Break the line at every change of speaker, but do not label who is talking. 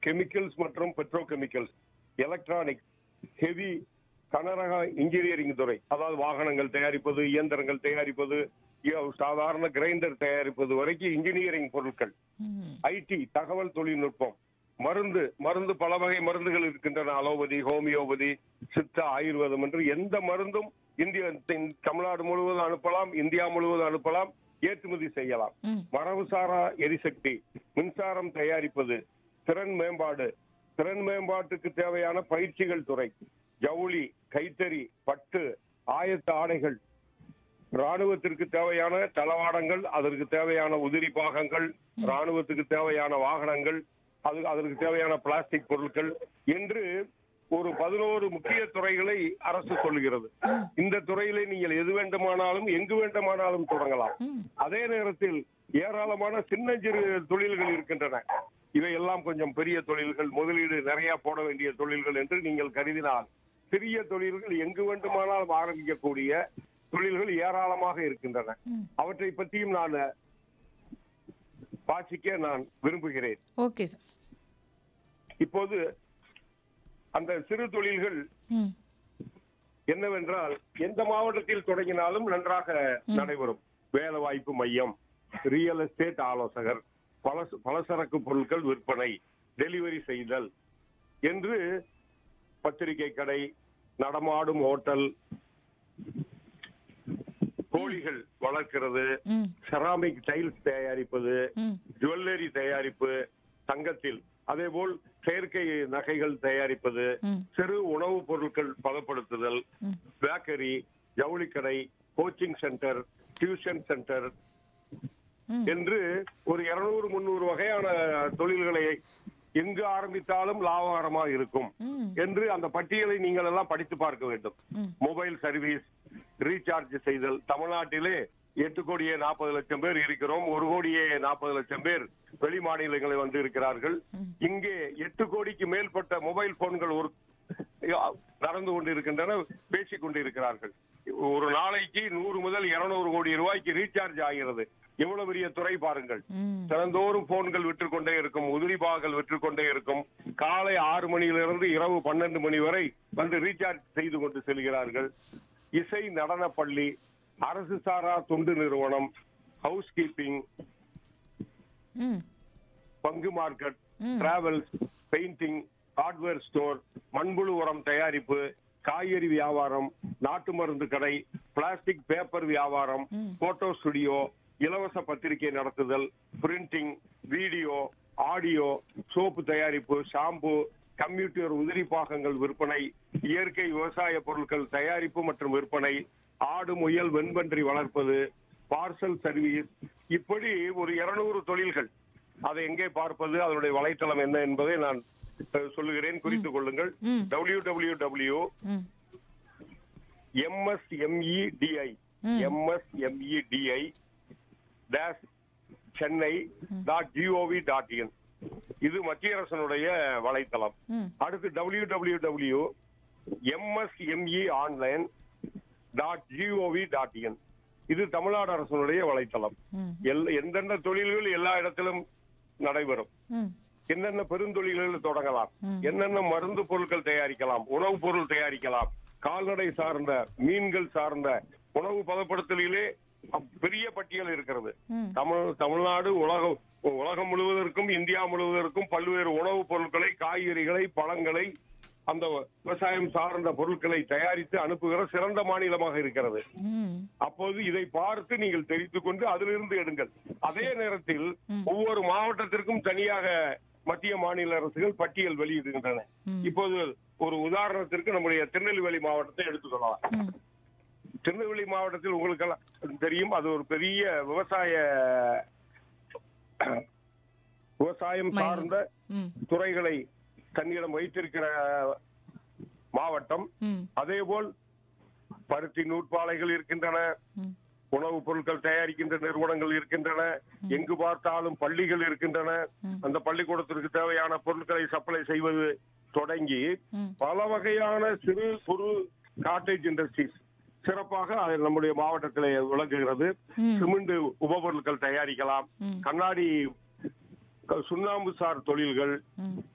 Chemicals மற்றும் petrochemicals electronic heavy கனரக engineering துறை அதாவது வாகனங்கள் தயாரிப்பது இயந்திரங்கள் தயாரிப்பது இ- சாதாரண கிரைண்டர் தயாரிப்பது வரைக்கும் இன்ஜினியரிங் பொருட்கள்
ம்
ஐடி தகவல் தொழில்நுட்பம் மருந்து மருந்து பல வகை மருந்துகள் இருக்கின்றன அலோபதி ஹோமியோபதி சித்தா ஆயுர்வேதம் என்று எந்த மருந்தும் இந்திய தென் தமிழ்நாடு முழுவதும் அனுப்பலாம் இந்தியா முழுவதும் அனுப்பலாம் ஏற்றுமதி செய்யலாம்
ம்
மரபுசாரா எரிசக்தி மின்சாரம் தயாரிப்பது திறன் மேம்பாடு திறன் மேம்பாட்டுக்கு தேவையான பயிற்சிகள் துறை ஜவுளி கைத்தறி பட்டு ஆயத்த ஆடைகள் ராணுவத்திற்கு தேவையான தளவாடங்கள் அதற்கு தேவையான உதிரி பாகங்கள் ராணுவத்துக்கு தேவையான வாகனங்கள் அது அதற்கு தேவையான பிளாஸ்டிக் பொருட்கள் என்று ஒரு பதினோரு முக்கிய துறைகளை அரசு சொல்லுகிறது இந்த துறையிலே நீங்கள் எது வேண்டுமானாலும் எங்கு வேண்டுமானாலும் தொடங்கலாம்
ம்
அதே நேரத்தில் ஏராளமான சின்னஞ்சிறு தொழில்கள் இருக்கின்றன இவையெல்லாம் கொஞ்சம் பெரிய தொழில்கள் முதலீடு நிறைய போட வேண்டிய தொழில்கள் என்று நீங்கள் கருதினால் சிறிய தொழில்கள் எங்கு வேண்டுமானாலும் ஆரம்பிக்கக்கூடிய தொழில்கள் ஏராளமாக இருக்கின்றன
ம்.
அவற்றை பற்றியும் நான் வாசிக்க நான் விரும்புகிறேன்
ஓகே சார்
இப்போது அந்த சிறு தொழில்கள்
ம்
என்னவென்றால் எந்த மாவட்டத்தில் தொடங்கினாலும் நன்றாக நடைபெறும் வேலை வாய்ப்பு மையம் ரியல் எஸ்டேட் ஆலோசகர் பலச பலசரக்கு பொருட்கள் விற்பனை டெலிவரி செய்தல் என்று பத்திரிகை கடை நடமாடும் ஹோட்டல் கோழிகள் வளர்க்கிறது
ம்
செராமிக் டைல்ஸ் தயாரிப்பது
ம்
ஜுவல்லரி தயாரிப்பு தங்கத்தில் அதேபோல் செயற்கை நகைகள் தயாரிப்பது
ம்
சிறு உணவுப் பொருட்கள் பதப்படுத்துதல்
ம்.
பேக்கரி ஜவுளிக்கடை கோச்சிங் சென்டர் டியூஷன் சென்டர்
ம்.
என்று ஒரு இருநூறு முன்னூறு வகையான தொழில்களை எங்கு ஆரம்பித்தாலும் லாபகரமாக இருக்கும்
ம்
என்று அந்த பட்டியலை நீங்கள் எல்லாம் படித்து பார்க்க வேண்டும்
ம்.
மொபைல் சர்வீஸ் ரீசார்ஜ் செய்தல் தமிழ்நாட்டிலே எட்டு கோடியே நாற்பது லட்சம் பேர் இருக்கிறோம் ஒரு கோடியே நாற்பது லட்சம் பேர் வெளி மாநிலங்களில் வந்து இருக்கிறார்கள் இங்கே எட்டு கோடிக்கு மேற்பட்ட மொபைல் போன்கள் ஒரு நடந்து கொண்டிருக்கின்றன பேசிக் கொண்டிருக்கிறார்கள் ஒரு நாளைக்கு நூறு முதல் இருநூறு கோடி ரூபாய்க்கு ரீசார்ஜ் ஆகிறது எவ்வளவு பெரிய துறை பாருங்கள்
ம்
தினந்தோறும் போன்கள் விற்று கொண்டே இருக்கும் உதிரி பாகங்கள் விற்று கொண்டே இருக்கும் காலை ஆறு மணியிலிருந்து இரவு பன்னெண்டு மணி வரை வந்து ரீசார்ஜ் செய்து கொண்டு செல்கிறார்கள் இசை நடன பள்ளி அரசு சாரா தொண்டு நிறுவனம் ஹவுஸ் கீப்பிங்
ம்
பங்கு மார்க்கெட்
ம்.
டிராவல்ஸ் பெயிண்டிங் ஹார்ட்வேர் ஸ்டோர் மண்புழு உரம் தயாரிப்பு காய்கறி வியாபாரம் நாட்டு மருந்து கடை பிளாஸ்டிக் பேப்பர் வியாபாரம்
ம்.
போட்டோ ஸ்டுடியோ இலவச பத்திரிகை நடத்துதல் பிரிண்டிங் வீடியோ ஆடியோ சோப்பு தயாரிப்பு ஷாம்பு கம்ப்யூட்டர் உதிரி பாகங்கள் விற்பனை இயற்கை விவசாய பொருட்கள் தயாரிப்பு மற்றும் விற்பனை ஆடு முயல் வெண்பன்றி வளர்ப்பது பார்சல் சர்வீஸ் இப்படி ஒரு இருநூறு தொழில்கள் அதை எங்கே பார்ப்பது அதனுடைய வலைத்தளம் என்ன என்பதை நான் அஹ், சொல்லுகிறேன் குறித்துக் கொள்ளுங்கள்
ம்.
டபிள்யூ டபிள்யூ டபிள்யூ
ம்
எம்எஸ்எம்இடிஐ
ம்.
MSMEDI dash Chennai dot GOV dot in இது மத்திய அரசனுடைய வலைத்தளம்
ம்
அடுத்து W W W MSME online dot GOV dot in இது தமிழ்நாடு அரசனுடைய வலைத்தளம்
ம்
எல்- எந்தெந்த தொழில்கள் எல்லா இடத்திலும் நடைபெறும்
ம்
என்னென்ன பெருந்தொழில்கள் தொடங்கலாம்
ம்.
என்னென்ன மருந்து பொருட்கள் தயாரிக்கலாம் உணவுப் பொருள் தயாரிக்கலாம் கால்நடை சார்ந்த மீன்கள் சார்ந்த உணவு பதப்படுத்தலிலே அப்- பெரிய பட்டியல் இருக்கிறது
ம்.
தமிழ் தமிழ்நாடு உலகம் உலகம் முழுவதற்கும் இந்தியா முழுவதற்கும் பல்வேறு உணவுப் பொருட்களை காய்கறிகளை பழங்களை அந்த விவசாயம் சார்ந்த பொருட்களை தயாரித்து அனுப்புகிற சிறந்த மாநிலமாக இருக்கிறது
ம்
அப்போது இதை பார்த்து நீங்கள் தெரிந்து கொண்டு அதிலிருந்து எடுங்கள் அதே நேரத்தில்
ம்.
ஒவ்வொரு மாவட்டத்திற்கும் தனியாக மத்திய மாநில அரசுகள் பட்டியல் வெளியிடுகின்றன
ம்.
இப்போது ஒரு உதாரணத்திற்கு நம்முடைய திருநெல்வேலி மாவட்டத்தை எடுத்துக்கொள்ளலாம்
ம்
திருநெல்வேலி மாவட்டத்தில் உங்களுக்கெல்லாம் தெரியும் அது ஒரு பெரிய விவசாய விவசாயம்
மையம்.
சார்ந்த
ம்
துறைகளை தன்னிடம் வைத்திருக்கிற மாவட்டம்
ம்
அதேபோல் பருத்தி நூற்பாலைகள் இருக்கின்றன
ம்
உணவுப் பொருட்கள் தயாரிக்கின்ற நிறுவனங்கள் இருக்கின்றன எங்கு பார்த்தாலும் பள்ளிகள் இருக்கின்றன
ம்.
அந்த பள்ளிக்கூடத்திற்கு தேவையான பொருட்களை சப்ளை செய்வது தொடங்கி
ம்.
பல வகையான சிறு குறு காட்டேஜ் இண்டஸ்ட்ரீஸ் சிறப்பாக அது நம்முடைய மாவட்டத்தில் விளங்குகிறது
ம்.
சிமெண்ட் உபபொருட்கள் தயாரிக்கலாம்
ம்.
கண்ணாடி சுண்ணாம்பு சார் தொழில்கள்
ம்